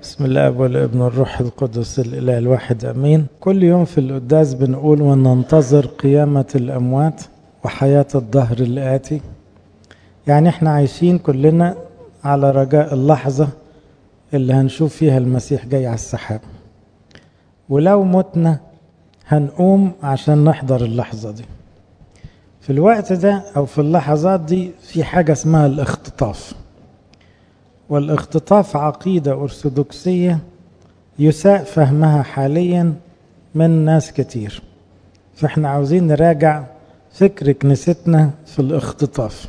بسم الله والابن والروح القدس الاله الواحد امين كل يوم في القداس بنقول وننتظر قيامه الاموات وحياه الدهر الاتي يعني احنا عايشين كلنا على رجاء اللحظه اللي هنشوف فيها المسيح جاي على السحاب ولو متنا هنقوم عشان نحضر اللحظه دي في الوقت ده او في اللحظات دي في حاجه اسمها الاختطاف والاختطاف عقيدة أرثوذكسية يساء فهمها حاليا من ناس كتير فاحنا عاوزين نراجع فكر كنيستنا في الاختطاف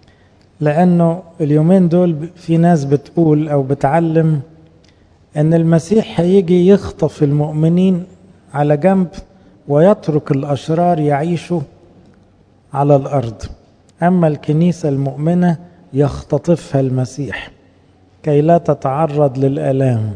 لأنه اليومين دول في ناس بتقول أو بتعلم أن المسيح هيجي يخطف المؤمنين على جنب ويترك الأشرار يعيشوا على الأرض أما الكنيسة المؤمنة يختطفها المسيح كي لا تتعرض للآلام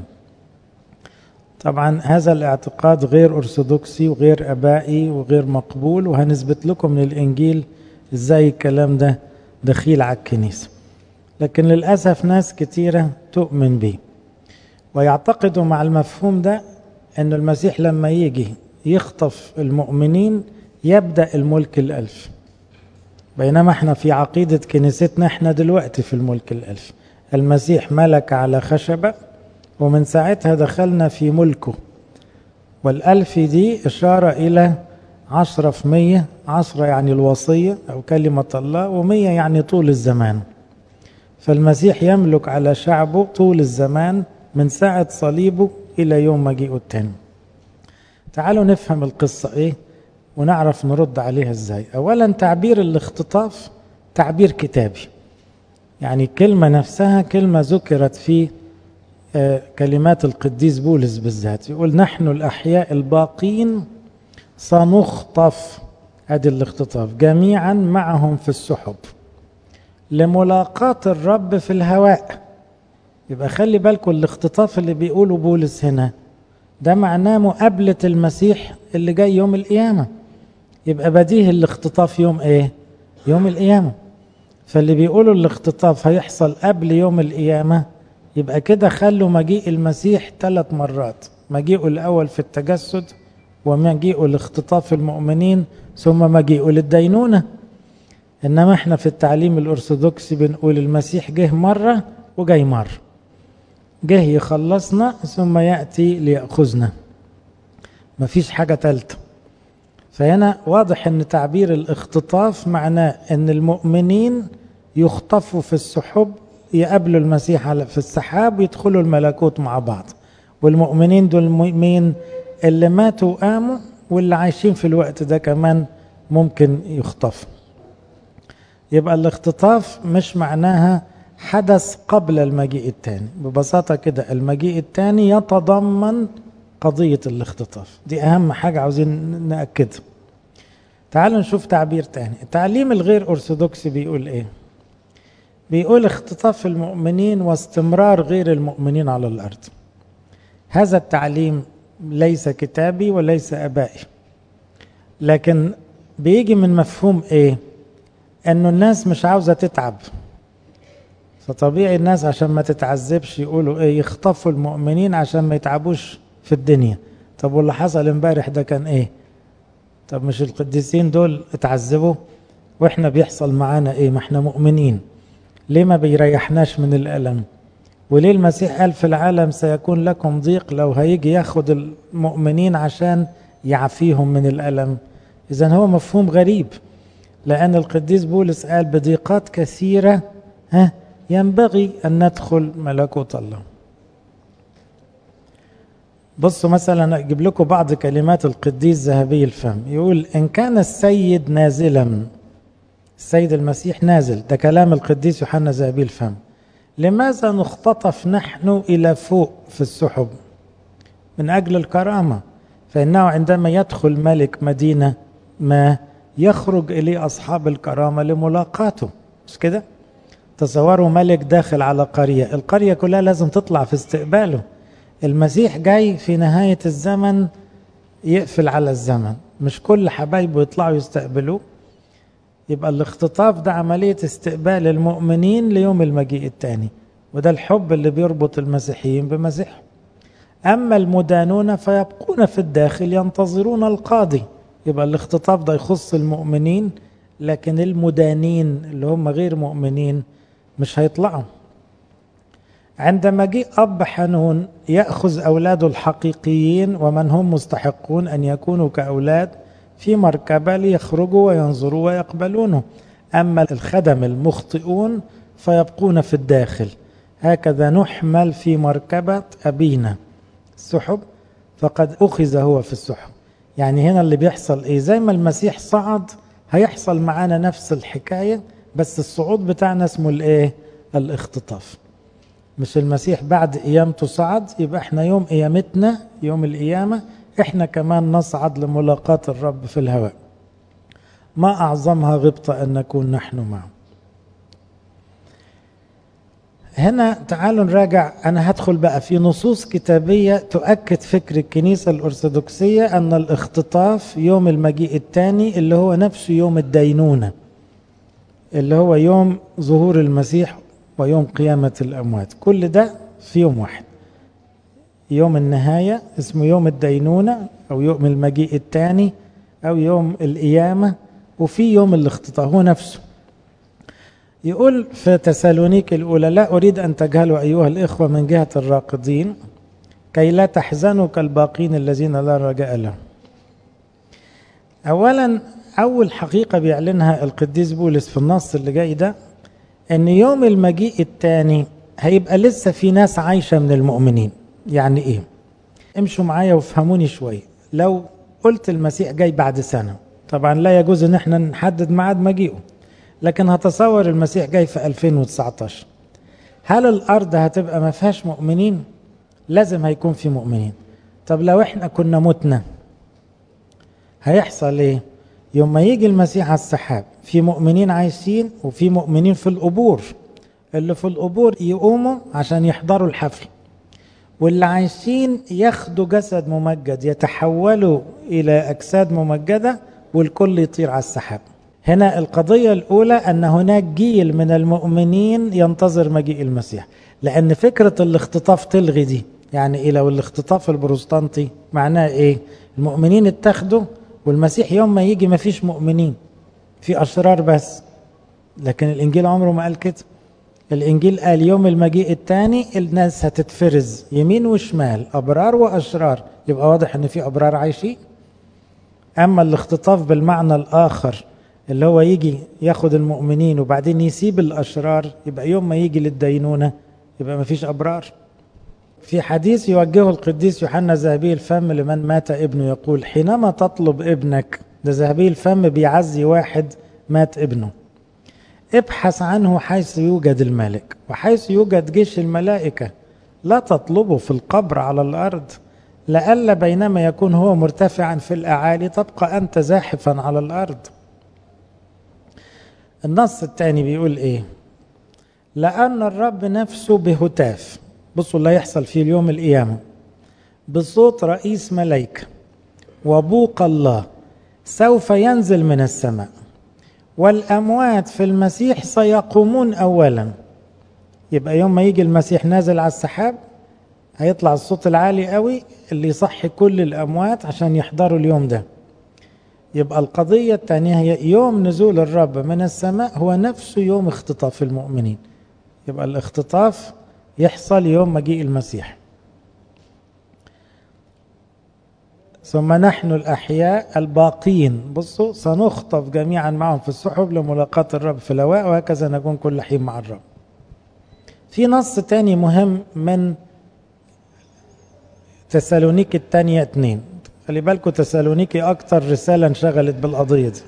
طبعا هذا الاعتقاد غير أرثوذكسي وغير أبائي وغير مقبول وهنثبت لكم من الإنجيل إزاي الكلام ده دخيل على الكنيسة لكن للأسف ناس كتيرة تؤمن به ويعتقدوا مع المفهوم ده أن المسيح لما يجي يخطف المؤمنين يبدأ الملك الألف بينما احنا في عقيدة كنيستنا احنا دلوقتي في الملك الألف المسيح ملك على خشبة ومن ساعتها دخلنا في ملكه والألف دي إشارة إلى عشرة في مية عشرة يعني الوصية أو كلمة الله ومية يعني طول الزمان فالمسيح يملك على شعبه طول الزمان من ساعة صليبه إلى يوم مجيئه التاني تعالوا نفهم القصة إيه ونعرف نرد عليها إزاي أولا تعبير الاختطاف تعبير كتابي يعني الكلمة نفسها كلمة ذكرت في كلمات القديس بولس بالذات يقول نحن الأحياء الباقين سنخطف ادي الاختطاف جميعا معهم في السحب لملاقاة الرب في الهواء يبقى خلي بالكم الاختطاف اللي بيقوله بولس هنا ده معناه مقابلة المسيح اللي جاي يوم القيامة يبقى بديهي الاختطاف يوم ايه يوم القيامة فاللي بيقولوا الاختطاف هيحصل قبل يوم القيامة يبقى كده خلوا مجيء المسيح ثلاث مرات مجيئه الأول في التجسد ومجيئه لاختطاف المؤمنين ثم مجيئه للدينونة إنما احنا في التعليم الأرثوذكسي بنقول المسيح جه مرة وجاي مرة جه يخلصنا ثم يأتي ليأخذنا مفيش حاجة تالتة فهنا واضح ان تعبير الاختطاف معناه ان المؤمنين يخطفوا في السحب يقابلوا المسيح في السحاب ويدخلوا الملكوت مع بعض والمؤمنين دول مين اللي ماتوا وقاموا واللي عايشين في الوقت ده كمان ممكن يخطفوا يبقى الاختطاف مش معناها حدث قبل المجيء الثاني ببساطة كده المجيء الثاني يتضمن قضية الاختطاف دي أهم حاجة عاوزين نأكدها تعالوا نشوف تعبير تاني التعليم الغير أرثوذكسي بيقول إيه بيقول اختطاف المؤمنين واستمرار غير المؤمنين على الأرض هذا التعليم ليس كتابي وليس أبائي لكن بيجي من مفهوم إيه أنه الناس مش عاوزة تتعب فطبيعي الناس عشان ما تتعذبش يقولوا إيه يخطفوا المؤمنين عشان ما يتعبوش في الدنيا طب واللي حصل امبارح ده كان ايه طب مش القديسين دول اتعذبوا واحنا بيحصل معانا ايه ما احنا مؤمنين ليه ما بيريحناش من الالم وليه المسيح قال في العالم سيكون لكم ضيق لو هيجي ياخد المؤمنين عشان يعفيهم من الالم اذا هو مفهوم غريب لان القديس بولس قال بضيقات كثيره ها ينبغي ان ندخل ملكوت الله بصوا مثلا اجيب لكم بعض كلمات القديس ذهبي الفم يقول ان كان السيد نازلا السيد المسيح نازل ده كلام القديس يوحنا ذهبي الفم لماذا نختطف نحن الى فوق في السحب من اجل الكرامه فانه عندما يدخل ملك مدينه ما يخرج اليه اصحاب الكرامه لملاقاته مش كده تصوروا ملك داخل على قريه القريه كلها لازم تطلع في استقباله المسيح جاي في نهاية الزمن يقفل على الزمن مش كل حبايبه يطلعوا يستقبلوه يبقى الاختطاف ده عملية استقبال المؤمنين ليوم المجيء الثاني وده الحب اللي بيربط المسيحيين بمسيحهم أما المدانون فيبقون في الداخل ينتظرون القاضي يبقى الاختطاف ده يخص المؤمنين لكن المدانين اللي هم غير مؤمنين مش هيطلعوا عندما جاء أب حنون يأخذ أولاده الحقيقيين ومن هم مستحقون أن يكونوا كأولاد في مركبة ليخرجوا وينظروا ويقبلونه أما الخدم المخطئون فيبقون في الداخل هكذا نحمل في مركبة أبينا السحب فقد أخذ هو في السحب يعني هنا اللي بيحصل إيه زي ما المسيح صعد هيحصل معانا نفس الحكاية بس الصعود بتاعنا اسمه الإيه الاختطاف مش المسيح بعد قيامته صعد يبقى احنا يوم قيامتنا يوم القيامة احنا كمان نصعد لملاقاة الرب في الهواء ما أعظمها غبطة أن نكون نحن معه هنا تعالوا نراجع أنا هدخل بقى في نصوص كتابية تؤكد فكر الكنيسة الأرثوذكسية أن الاختطاف يوم المجيء الثاني اللي هو نفسه يوم الدينونة اللي هو يوم ظهور المسيح ويوم قيامة الأموات كل ده في يوم واحد يوم النهاية اسمه يوم الدينونة أو يوم المجيء الثاني أو يوم القيامة وفي يوم الاختطاف هو نفسه يقول في تسالونيك الأولى لا أريد أن تجهلوا أيها الإخوة من جهة الراقدين كي لا تحزنوا كالباقين الذين لا رجاء لهم أولا أول حقيقة بيعلنها القديس بولس في النص اللي جاي ده أن يوم المجيء الثاني هيبقى لسه في ناس عايشة من المؤمنين يعني إيه امشوا معايا وافهموني شوية لو قلت المسيح جاي بعد سنة طبعا لا يجوز ان احنا نحدد ميعاد مجيئه لكن هتصور المسيح جاي في 2019 هل الارض هتبقى ما فيهاش مؤمنين لازم هيكون في مؤمنين طب لو احنا كنا متنا هيحصل ايه يوم ما يجي المسيح على السحاب في مؤمنين عايشين وفي مؤمنين في القبور اللي في القبور يقوموا عشان يحضروا الحفل واللي عايشين ياخدوا جسد ممجد يتحولوا الى اجساد ممجده والكل يطير على السحاب هنا القضيه الاولى ان هناك جيل من المؤمنين ينتظر مجيء المسيح لان فكره الاختطاف تلغي دي يعني ايه لو الاختطاف البروتستانتي معناه ايه المؤمنين اتخذوا والمسيح يوم ما يجي ما فيش مؤمنين في اشرار بس لكن الانجيل عمره ما قال كده الانجيل قال يوم المجيء الثاني الناس هتتفرز يمين وشمال ابرار واشرار يبقى واضح ان في ابرار عايشين اما الاختطاف بالمعنى الاخر اللي هو يجي ياخد المؤمنين وبعدين يسيب الاشرار يبقى يوم ما يجي للدينونه يبقى ما فيش ابرار في حديث يوجهه القديس يوحنا ذهبي الفم لمن مات ابنه يقول حينما تطلب ابنك ده ذهبي الفم بيعزي واحد مات ابنه ابحث عنه حيث يوجد الملك وحيث يوجد جيش الملائكة لا تطلبه في القبر على الأرض لئلا بينما يكون هو مرتفعا في الأعالي تبقى أنت زاحفا على الأرض النص الثاني بيقول إيه لأن الرب نفسه بهتاف بصوا اللي هيحصل في اليوم القيامة بصوت رئيس ملائكة وبوق الله سوف ينزل من السماء والأموات في المسيح سيقومون أولا يبقى يوم ما يجي المسيح نازل على السحاب هيطلع الصوت العالي قوي اللي يصحي كل الأموات عشان يحضروا اليوم ده يبقى القضية الثانية هي يوم نزول الرب من السماء هو نفسه يوم اختطاف المؤمنين يبقى الاختطاف يحصل يوم مجيء المسيح ثم نحن الأحياء الباقين بصوا سنخطف جميعا معهم في السحب لملاقاة الرب في الهواء وهكذا نكون كل حين مع الرب في نص تاني مهم من تسالونيك الثانية اتنين خلي بالكم تسالونيكي أكتر رسالة انشغلت بالقضية دي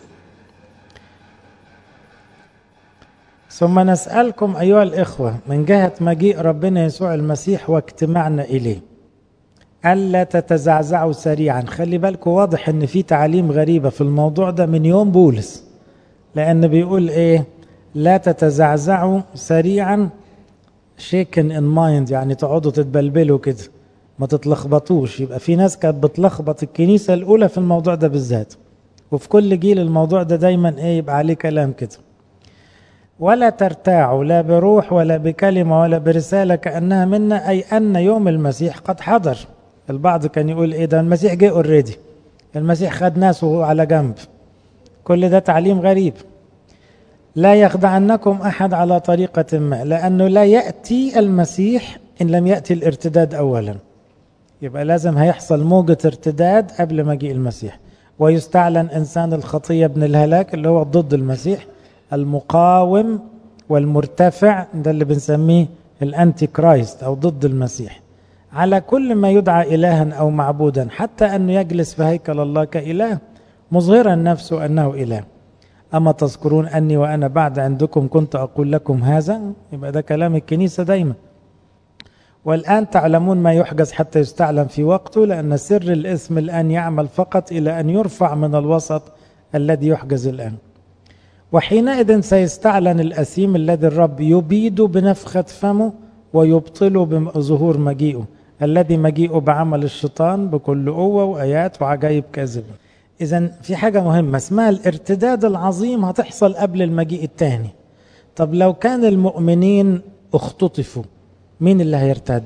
ثم نسألكم أيها الإخوة من جهة مجيء ربنا يسوع المسيح واجتماعنا إليه ألا تتزعزعوا سريعا خلي بالكم واضح ان في تعاليم غريبة في الموضوع ده من يوم بولس لأن بيقول إيه لا تتزعزعوا سريعا shaken in mind يعني تقعدوا تتبلبلوا كده ما تتلخبطوش يبقى في ناس كانت بتلخبط الكنيسة الأولى في الموضوع ده بالذات وفي كل جيل الموضوع ده دايما إيه يبقى عليه كلام كده ولا ترتاعوا لا بروح ولا بكلمة ولا برسالة كأنها منا أي أن يوم المسيح قد حضر البعض كان يقول إيه ده المسيح جه اوريدي المسيح خد ناسه على جنب كل ده تعليم غريب لا يخدعنكم أحد على طريقة ما لأنه لا يأتي المسيح إن لم يأتي الارتداد أولا يبقى لازم هيحصل موجة ارتداد قبل مجيء المسيح ويستعلن إنسان الخطية ابن الهلاك اللي هو ضد المسيح المقاوم والمرتفع ده اللي بنسميه الأنتي كرايست أو ضد المسيح على كل ما يدعى إلها أو معبودا حتى أنه يجلس في هيكل الله كإله مظهرا نفسه أنه إله أما تذكرون أني وأنا بعد عندكم كنت أقول لكم هذا يبقى ده كلام الكنيسة دايما والآن تعلمون ما يحجز حتى يستعلم في وقته لأن سر الاسم الآن يعمل فقط إلى أن يرفع من الوسط الذي يحجز الآن وحينئذ سيستعلن الأثيم الذي الرب يبيد بنفخة فمه ويبطله بظهور مجيئه الذي مجيئه بعمل الشيطان بكل قوة وآيات وعجائب كاذبة إذا في حاجة مهمة اسمها الارتداد العظيم هتحصل قبل المجيء الثاني طب لو كان المؤمنين اختطفوا مين اللي هيرتد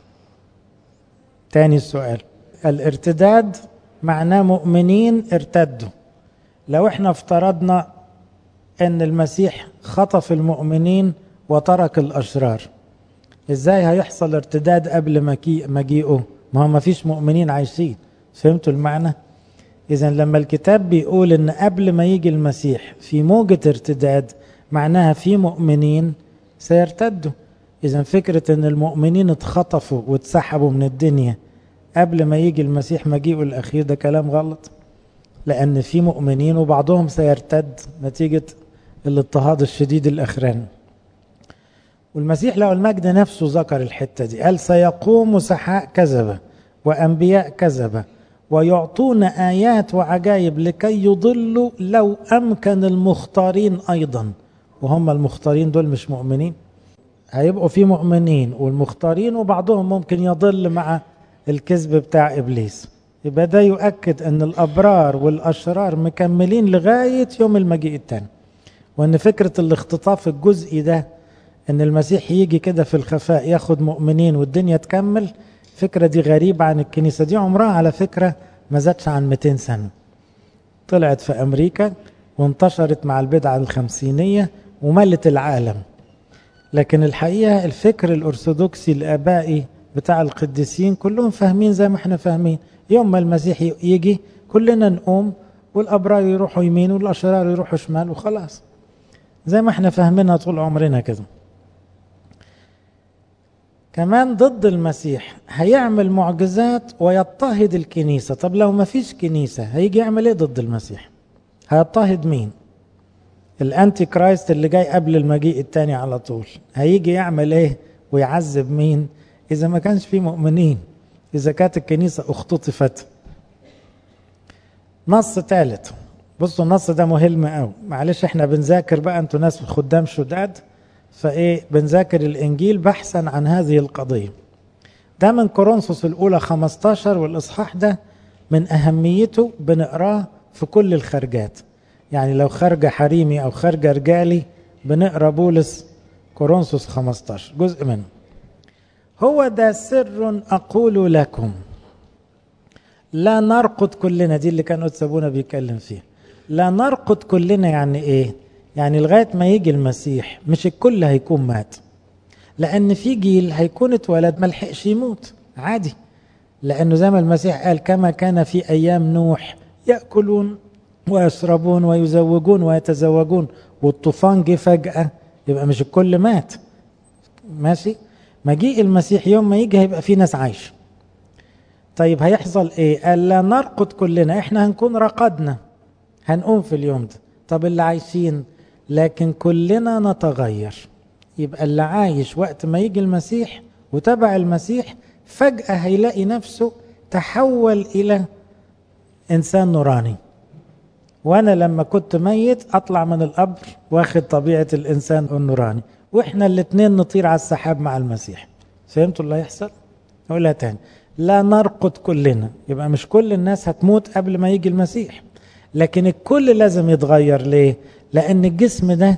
تاني السؤال الارتداد معناه مؤمنين ارتدوا لو احنا افترضنا ان المسيح خطف المؤمنين وترك الاشرار ازاي هيحصل ارتداد قبل مجيئه ما هو ما فيش مؤمنين عايشين فهمتوا المعنى اذا لما الكتاب بيقول ان قبل ما يجي المسيح في موجة ارتداد معناها في مؤمنين سيرتدوا اذا فكرة ان المؤمنين اتخطفوا واتسحبوا من الدنيا قبل ما يجي المسيح مجيئه الاخير ده كلام غلط لان في مؤمنين وبعضهم سيرتد نتيجة الاضطهاد الشديد الاخراني والمسيح له المجد نفسه ذكر الحتة دي قال سيقوم سحاء كذبة وأنبياء كذبة ويعطون آيات وعجائب لكي يضلوا لو أمكن المختارين أيضا وهم المختارين دول مش مؤمنين هيبقوا في مؤمنين والمختارين وبعضهم ممكن يضل مع الكذب بتاع إبليس يبقى ده يؤكد أن الأبرار والأشرار مكملين لغاية يوم المجيء التاني وأن فكرة الاختطاف الجزئي ده ان المسيح يجي كده في الخفاء ياخد مؤمنين والدنيا تكمل الفكره دي غريبه عن الكنيسه دي عمرها على فكره ما زادش عن 200 سنه طلعت في امريكا وانتشرت مع البدعه الخمسينيه وملت العالم لكن الحقيقه الفكر الارثوذكسي الابائي بتاع القديسين كلهم فاهمين زي ما احنا فاهمين يوم ما المسيح يجي كلنا نقوم والابرار يروحوا يمين والاشرار يروحوا شمال وخلاص زي ما احنا فاهمينها طول عمرنا كده كمان ضد المسيح هيعمل معجزات ويضطهد الكنيسة طب لو ما فيش كنيسة هيجي يعمل ايه ضد المسيح هيضطهد مين الانتي كرايست اللي جاي قبل المجيء التاني على طول هيجي يعمل ايه ويعذب مين اذا ما كانش في مؤمنين اذا كانت الكنيسة اختطفت نص ثالث بصوا النص ده مهم قوي معلش احنا بنذاكر بقى انتوا ناس خدام شداد فايه بنذاكر الانجيل بحثا عن هذه القضيه ده من كورنثوس الاولى 15 والاصحاح ده من اهميته بنقراه في كل الخرجات يعني لو خرجه حريمي او خرجه رجالي بنقرا بولس كورنثوس 15 جزء منه هو ده سر اقول لكم لا نرقد كلنا دي اللي كان سابونا بيتكلم فيها لا نرقد كلنا يعني ايه يعني لغايه ما يجي المسيح مش الكل هيكون مات لان في جيل هيكون اتولد ما لحقش يموت عادي لانه زي ما المسيح قال كما كان في ايام نوح ياكلون ويشربون ويزوجون ويتزوجون والطوفان جه فجاه يبقى مش الكل مات ماشي مجيء المسيح يوم ما يجي هيبقى في ناس عايشه طيب هيحصل ايه قال لا نرقد كلنا احنا هنكون رقدنا هنقوم في اليوم ده طب اللي عايشين لكن كلنا نتغير يبقى اللي عايش وقت ما يجي المسيح وتبع المسيح فجأة هيلاقي نفسه تحول إلى إنسان نوراني وأنا لما كنت ميت أطلع من القبر واخد طبيعة الإنسان النوراني وإحنا الاتنين نطير على السحاب مع المسيح فهمتوا اللي هيحصل؟ أقولها تاني لا نرقد كلنا يبقى مش كل الناس هتموت قبل ما يجي المسيح لكن الكل لازم يتغير ليه لان الجسم ده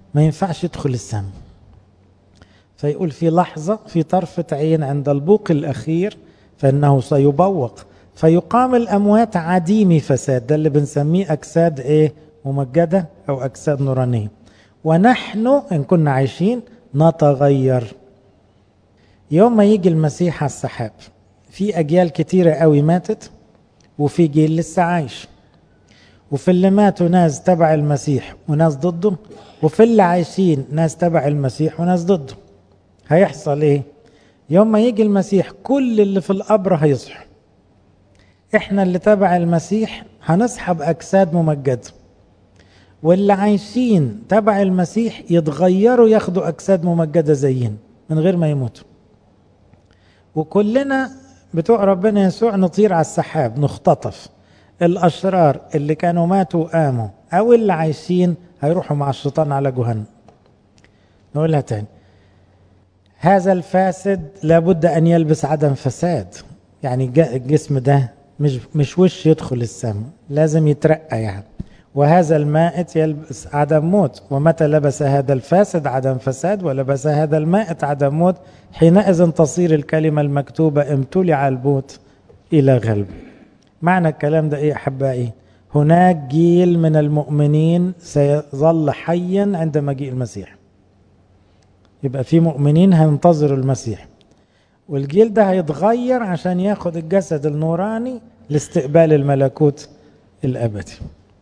ما ينفعش يدخل السماء فيقول في لحظة في طرفة عين عند البوق الأخير فإنه سيبوق فيقام الأموات عديمي فساد ده اللي بنسميه أجساد إيه ممجدة أو أجساد نورانية ونحن إن كنا عايشين نتغير يوم ما يجي المسيح على السحاب في أجيال كتيرة قوي ماتت وفي جيل لسه عايش وفي اللي ماتوا ناس تبع المسيح وناس ضده وفي اللي عايشين ناس تبع المسيح وناس ضده هيحصل ايه يوم ما يجي المسيح كل اللي في القبر هيصحوا احنا اللي تبع المسيح هنسحب اجساد ممجده واللي عايشين تبع المسيح يتغيروا ياخدوا اجساد ممجده زينا من غير ما يموتوا وكلنا بتوع ربنا يسوع نطير على السحاب نختطف الاشرار اللي كانوا ماتوا وقاموا او اللي عايشين هيروحوا مع الشيطان على جهنم نقولها تاني هذا الفاسد لابد ان يلبس عدم فساد يعني الجسم ده مش مش وش يدخل السماء لازم يترقى يعني وهذا المائت يلبس عدم موت ومتى لبس هذا الفاسد عدم فساد ولبس هذا المائت عدم موت حينئذ تصير الكلمة المكتوبة امتلع الموت إلى غلب معنى الكلام ده إيه أحبائي هناك جيل من المؤمنين سيظل حيا عند مجيء المسيح يبقى في مؤمنين هينتظروا المسيح والجيل ده هيتغير عشان ياخد الجسد النوراني لاستقبال الملكوت الأبدي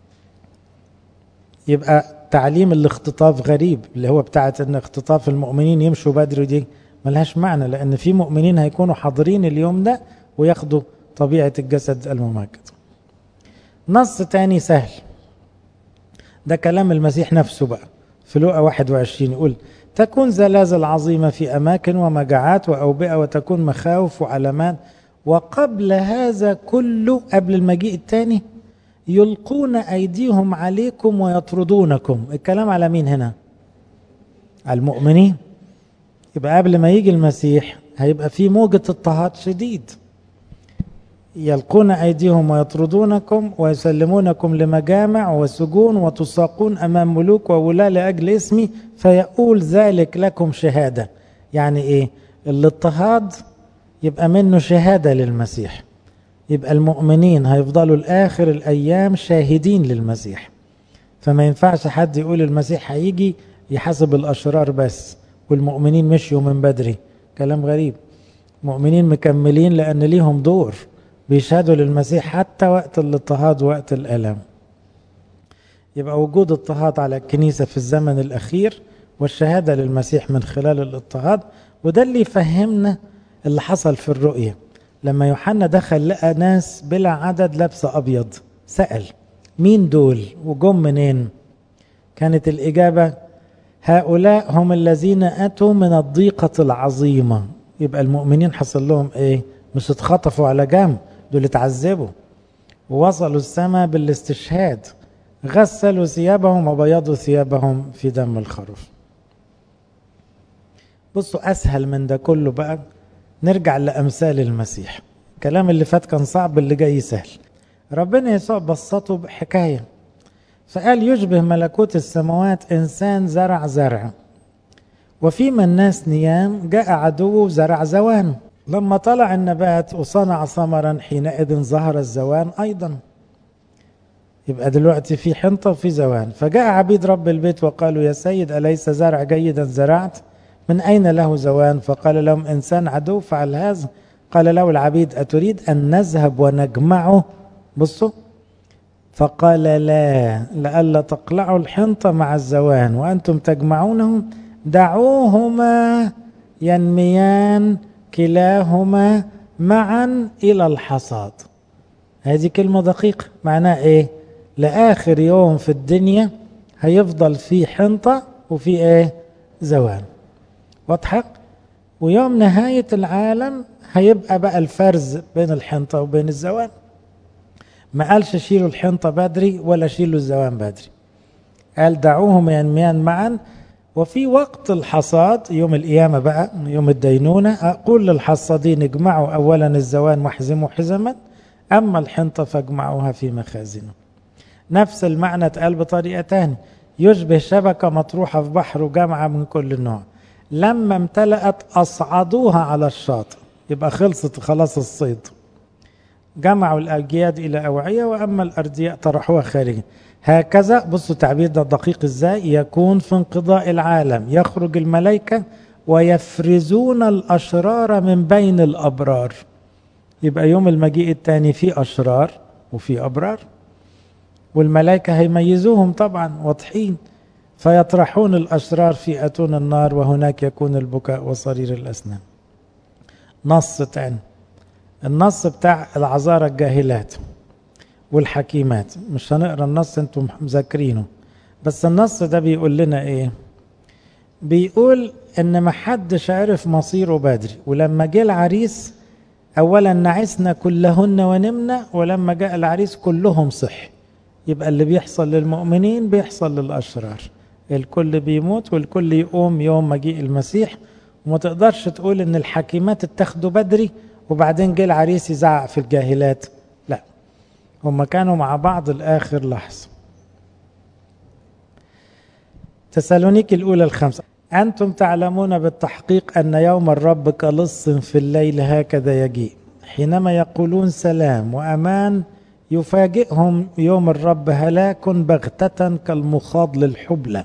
يبقى تعليم الاختطاف غريب اللي هو بتاعت ان اختطاف المؤمنين يمشوا بدري دي ملهاش معنى لان في مؤمنين هيكونوا حاضرين اليوم ده وياخدوا طبيعة الجسد الممجد نص تاني سهل ده كلام المسيح نفسه بقى في لوقا 21 يقول تكون زلازل عظيمة في أماكن ومجاعات وأوبئة وتكون مخاوف وعلامات وقبل هذا كله قبل المجيء الثاني يلقون أيديهم عليكم ويطردونكم الكلام على مين هنا على المؤمنين يبقى قبل ما يجي المسيح هيبقى في موجة اضطهاد شديد يلقون أيديهم ويطردونكم ويسلمونكم لمجامع وسجون وتساقون أمام ملوك وولاة لأجل اسمي فيقول ذلك لكم شهادة يعني إيه الاضطهاد يبقى منه شهادة للمسيح يبقى المؤمنين هيفضلوا لآخر الأيام شاهدين للمسيح فما ينفعش حد يقول المسيح هيجي يحاسب الأشرار بس والمؤمنين مشيوا من بدري كلام غريب مؤمنين مكملين لأن ليهم دور بيشهدوا للمسيح حتى وقت الاضطهاد وقت الألم يبقى وجود اضطهاد على الكنيسة في الزمن الأخير والشهادة للمسيح من خلال الاضطهاد وده اللي يفهمنا اللي حصل في الرؤية لما يوحنا دخل لقى ناس بلا عدد لابسة أبيض سأل مين دول وجم منين كانت الإجابة هؤلاء هم الذين أتوا من الضيقة العظيمة يبقى المؤمنين حصل لهم إيه مش اتخطفوا على جنب دول اتعذبوا ووصلوا السماء بالاستشهاد غسلوا ثيابهم وبيضوا ثيابهم في دم الخروف بصوا أسهل من ده كله بقى نرجع لأمثال المسيح الكلام اللي فات كان صعب اللي جاي سهل ربنا يسوع بسطه بحكاية فقال يشبه ملكوت السماوات إنسان زرع زرع وفيما الناس نيام جاء عدوه زرع زوان لما طلع النبات وصنع ثمرا حينئذ ظهر الزوان أيضا يبقى دلوقتي في حنطة وفي زوان فجاء عبيد رب البيت وقالوا يا سيد أليس زرع جيدا زرعت من أين له زوان فقال لهم إنسان عدو فعل هذا قال له العبيد أتريد أن نذهب ونجمعه بصوا فقال لا لئلا تقلعوا الحنطة مع الزوان وأنتم تجمعونه دعوهما ينميان كلاهما معا إلى الحصاد هذه كلمة دقيقة معناها إيه لآخر يوم في الدنيا هيفضل في حنطة وفي إيه زوان واضحة ويوم نهاية العالم هيبقى بقى الفرز بين الحنطة وبين الزوان ما قالش شيلوا الحنطة بدري ولا شيلوا الزوان بدري قال دعوهم ينميان معا وفي وقت الحصاد يوم القيامة بقى يوم الدينونة أقول للحصادين اجمعوا أولا الزوان واحزموا حزما أما الحنطة فاجمعوها في مخازنه نفس المعنى اتقال بطريقة تانية يشبه شبكة مطروحة في بحر وجامعة من كل نوع لما امتلأت أصعدوها على الشاطئ يبقى خلصت خلاص الصيد جمعوا الأجياد إلى أوعية وأما الأردياء طرحوها خارجا هكذا بصوا التعبير ده دقيق ازاي يكون في انقضاء العالم يخرج الملائكة ويفرزون الأشرار من بين الأبرار يبقى يوم المجيء الثاني في أشرار وفي أبرار والملائكة هيميزوهم طبعا واضحين فيطرحون الأشرار في أتون النار وهناك يكون البكاء وصرير الأسنان نص تاني النص بتاع العذارى الجاهلات والحكيمات مش هنقرا النص انتم مذاكرينه بس النص ده بيقول لنا ايه بيقول ان محدش عرف مصيره بدري ولما جه العريس اولا نعسنا كلهن ونمنا ولما جاء العريس كلهم صح يبقى اللي بيحصل للمؤمنين بيحصل للاشرار الكل بيموت والكل يقوم يوم مجيء المسيح وما تقدرش تقول ان الحكيمات اتخذوا بدري وبعدين جه العريس يزعق في الجاهلات لا هم كانوا مع بعض الاخر لحظه تسالونيك الاولى الخمسه انتم تعلمون بالتحقيق ان يوم الرب كلص في الليل هكذا يجيء حينما يقولون سلام وامان يفاجئهم يوم الرب هلاك بغتة كالمخاض للحبلة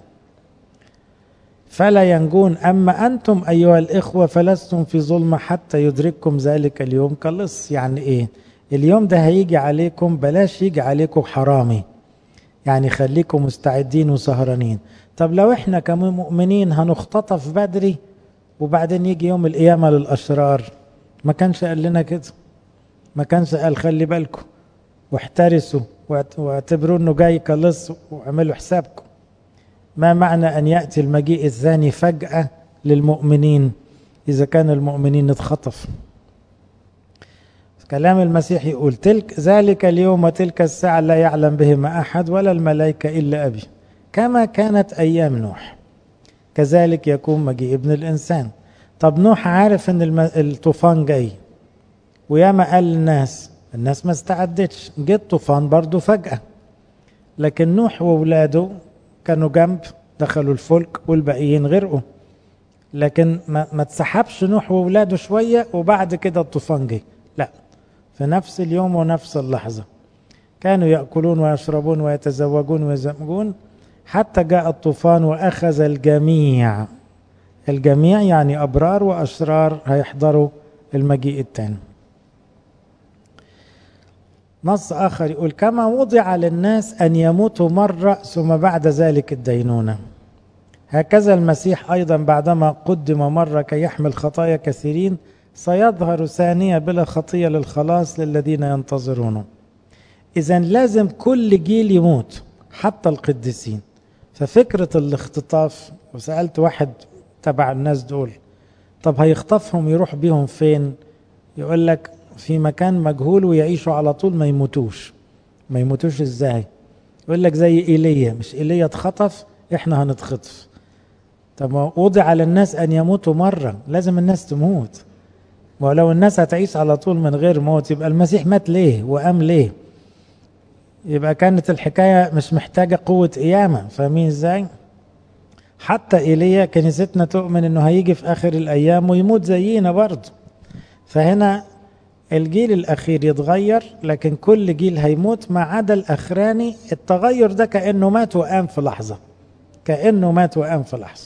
فلا ينجون أما أنتم أيها الإخوة فلستم في ظلمة حتى يدرككم ذلك اليوم كلص يعني إيه اليوم ده هيجي عليكم بلاش يجي عليكم حرامي يعني خليكم مستعدين وسهرانين طب لو احنا كمؤمنين هنختطف بدري وبعدين يجي يوم القيامة للأشرار ما كانش قال لنا كده ما كانش قال خلي بالكم واحترسوا واعتبروا انه جاي كلص واعملوا حسابكم ما معنى ان ياتي المجيء الثاني فجاه للمؤمنين اذا كان المؤمنين اتخطف كلام المسيح يقول تلك ذلك اليوم وتلك الساعة لا يعلم بهما أحد ولا الملائكة إلا أبي كما كانت أيام نوح كذلك يكون مجيء ابن الإنسان طب نوح عارف أن الطوفان جاي وياما قال للناس الناس ما استعدتش جه الطوفان برضه فجأة لكن نوح وولاده كانوا جنب دخلوا الفلك والباقيين غرقوا لكن ما, ما تسحبش نوح وولاده شوية وبعد كده الطوفان جه لا في نفس اليوم ونفس اللحظة كانوا يأكلون ويشربون ويتزوجون ويزوجون حتى جاء الطوفان وأخذ الجميع الجميع يعني أبرار وأشرار هيحضروا المجيء الثاني نص آخر يقول كما وضع للناس أن يموتوا مرة ثم بعد ذلك الدينونة هكذا المسيح أيضا بعدما قدم مرة كي يحمل خطايا كثيرين سيظهر ثانية بلا خطية للخلاص للذين ينتظرونه إذا لازم كل جيل يموت حتى القديسين ففكرة الاختطاف وسألت واحد تبع الناس دول طب هيخطفهم يروح بيهم فين يقول لك في مكان مجهول ويعيشوا على طول ما يموتوش ما يموتوش ازاي يقول لك زي ايليا مش ايليا اتخطف احنا هنتخطف طب وضع للناس ان يموتوا مره لازم الناس تموت ولو الناس هتعيش على طول من غير موت يبقى المسيح مات ليه وقام ليه يبقى كانت الحكايه مش محتاجه قوه قيامه فاهمين ازاي حتى ايليا كنيستنا تؤمن انه هيجي في اخر الايام ويموت زينا برضه فهنا الجيل الأخير يتغير لكن كل جيل هيموت ما عدا الأخراني التغير ده كأنه مات وقام في لحظة كأنه مات وقام في لحظة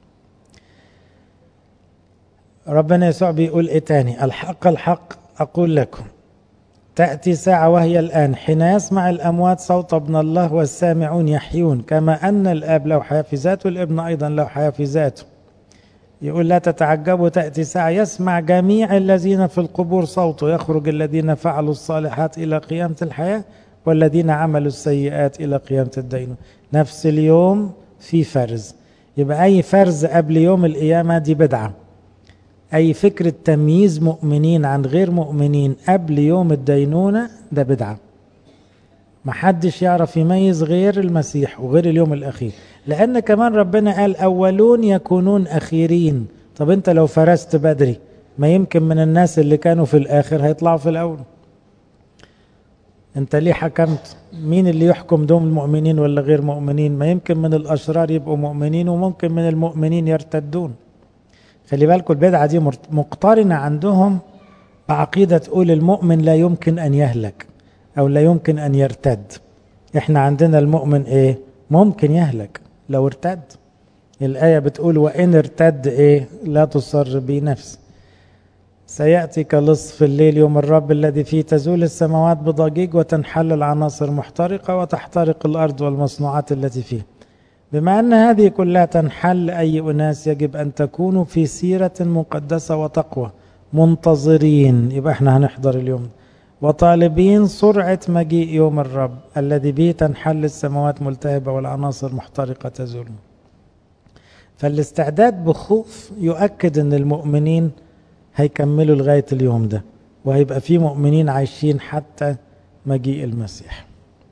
ربنا يسوع بيقول إيه تاني الحق الحق أقول لكم تأتي ساعة وهي الآن حين يسمع الأموات صوت ابن الله والسامعون يحيون كما أن الآب له حياة في ذاته الابن أيضا له حياة في ذاته يقول لا تتعجبوا تأتي ساعة يسمع جميع الذين في القبور صوته يخرج الذين فعلوا الصالحات إلى قيامة الحياة والذين عملوا السيئات إلى قيامة الدين نفس اليوم في فرز يبقى أي فرز قبل يوم القيامة دي بدعة أي فكرة تمييز مؤمنين عن غير مؤمنين قبل يوم الدينونة ده بدعة محدش يعرف يميز غير المسيح وغير اليوم الأخير لأن كمان ربنا قال أولون يكونون أخيرين طب أنت لو فرست بدري ما يمكن من الناس اللي كانوا في الآخر هيطلعوا في الأول انت ليه حكمت مين اللي يحكم دول مؤمنين ولا غير مؤمنين ما يمكن من الاشرار يبقوا مؤمنين وممكن من المؤمنين يرتدون خلي بالكم البدعه دي مقترنه عندهم بعقيده تقول المؤمن لا يمكن ان يهلك او لا يمكن ان يرتد احنا عندنا المؤمن ايه ممكن يهلك لو ارتد الايه بتقول وان ارتد ايه لا تصر بي نفس سيأتي كلص في الليل يوم الرب الذي فيه تزول السماوات بضجيج وتنحل العناصر محترقة وتحترق الأرض والمصنوعات التي فيه بما أن هذه كلها تنحل أي أناس يجب أن تكونوا في سيرة مقدسة وتقوى منتظرين يبقى احنا هنحضر اليوم وطالبين سرعة مجيء يوم الرب الذي به تنحل السماوات ملتهبة والعناصر محترقة تزول فالاستعداد بخوف يؤكد أن المؤمنين هيكملوا لغاية اليوم ده وهيبقى في مؤمنين عايشين حتى مجيء المسيح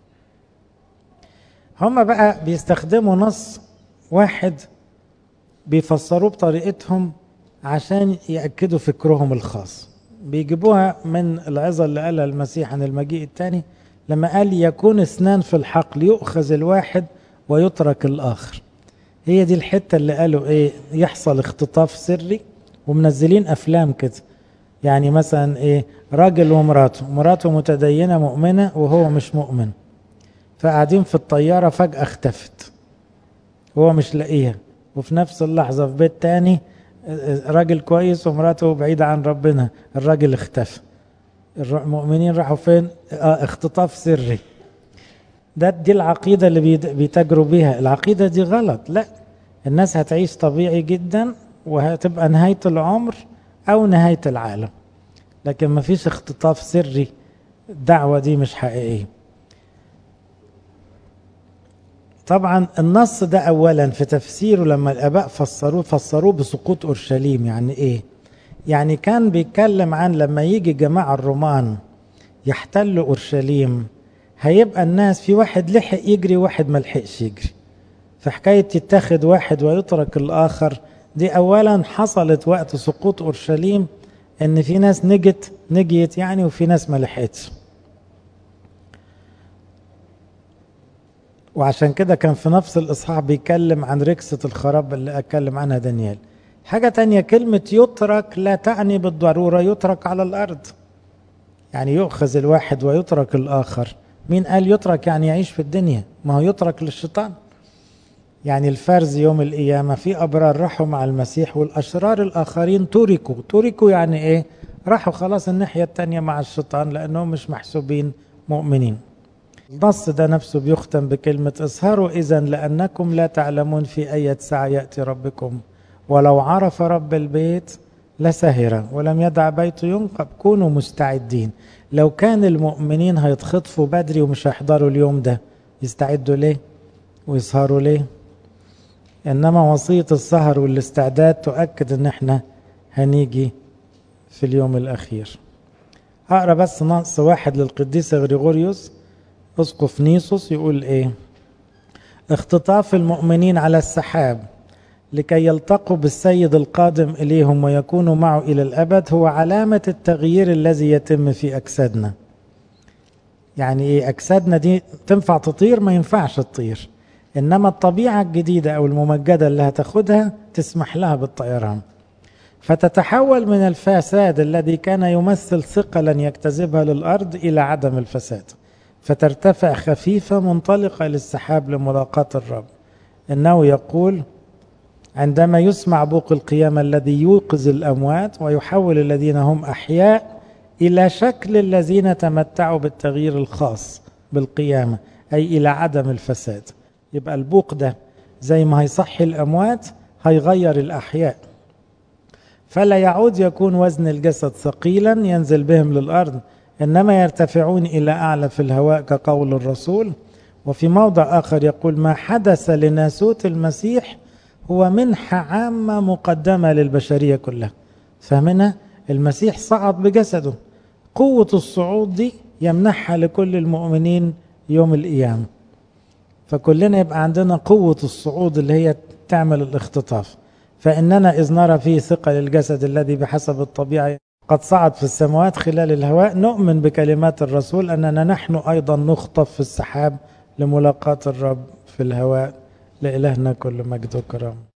هم بقى بيستخدموا نص واحد بيفسروه بطريقتهم عشان يأكدوا فكرهم الخاص بيجيبوها من العظة اللي قالها المسيح عن المجيء الثاني لما قال يكون اثنان في الحقل يؤخذ الواحد ويترك الآخر هي دي الحتة اللي قالوا ايه يحصل اختطاف سري ومنزلين افلام كده يعني مثلا ايه راجل ومراته مراته متدينه مؤمنه وهو مش مؤمن فقاعدين في الطياره فجاه اختفت هو مش لاقيها وفي نفس اللحظه في بيت تاني راجل كويس ومراته بعيده عن ربنا الراجل اختفى المؤمنين راحوا فين اه اختطاف سري ده دي العقيده اللي بيتاجروا بيها العقيده دي غلط لا الناس هتعيش طبيعي جدا وهتبقى نهاية العمر أو نهاية العالم لكن ما فيش اختطاف سري الدعوة دي مش حقيقية طبعا النص ده أولا في تفسيره لما الآباء فسروه فسروه بسقوط أورشليم يعني إيه يعني كان بيتكلم عن لما يجي جماعة الرومان يحتلوا أورشليم هيبقى الناس في واحد لحق يجري واحد ملحقش يجري فحكاية يتخذ واحد ويترك الآخر دي اولا حصلت وقت سقوط اورشليم ان في ناس نجت نجيت يعني وفي ناس ما لحقتش وعشان كده كان في نفس الاصحاح بيتكلم عن ركسة الخراب اللي اتكلم عنها دانيال حاجة تانية كلمة يترك لا تعني بالضرورة يترك على الأرض يعني يؤخذ الواحد ويترك الآخر مين قال يترك يعني يعيش في الدنيا ما هو يترك للشيطان يعني الفرز يوم القيامة في أبرار راحوا مع المسيح والأشرار الآخرين تركوا تركوا يعني إيه راحوا خلاص الناحية التانية مع الشيطان لأنهم مش محسوبين مؤمنين النص ده نفسه بيختم بكلمة اسهروا إذا لأنكم لا تعلمون في أي ساعة يأتي ربكم ولو عرف رب البيت لسهر ولم يدع بيته ينقب كونوا مستعدين لو كان المؤمنين هيتخطفوا بدري ومش هيحضروا اليوم ده يستعدوا ليه ويسهروا ليه انما وصيه السهر والاستعداد تؤكد ان احنا هنيجي في اليوم الاخير اقرا بس نص واحد للقديس غريغوريوس اسقف نيسوس يقول ايه اختطاف المؤمنين على السحاب لكي يلتقوا بالسيد القادم اليهم ويكونوا معه الى الابد هو علامه التغيير الذي يتم في اجسادنا يعني ايه اجسادنا دي تنفع تطير ما ينفعش تطير انما الطبيعه الجديده او الممجده اللي هتاخدها تسمح لها بالطيران فتتحول من الفساد الذي كان يمثل ثقلا يجتذبها للارض الى عدم الفساد فترتفع خفيفه منطلقه للسحاب لملاقاه الرب انه يقول عندما يسمع بوق القيامه الذي يوقظ الاموات ويحول الذين هم احياء الى شكل الذين تمتعوا بالتغيير الخاص بالقيامه اي الى عدم الفساد يبقى البوق ده زي ما هيصحي الأموات هيغير الأحياء فلا يعود يكون وزن الجسد ثقيلا ينزل بهم للأرض إنما يرتفعون إلى أعلى في الهواء كقول الرسول وفي موضع آخر يقول ما حدث لناسوت المسيح هو منحة عامة مقدمة للبشرية كلها فمنها المسيح صعد بجسده قوة الصعود دي يمنحها لكل المؤمنين يوم القيامة فكلنا يبقى عندنا قوة الصعود اللي هي تعمل الاختطاف فإننا إذ نرى فيه ثقل الجسد الذي بحسب الطبيعة قد صعد في السماوات خلال الهواء نؤمن بكلمات الرسول أننا نحن أيضا نخطف في السحاب لملاقاة الرب في الهواء لإلهنا كل مجد وكرامه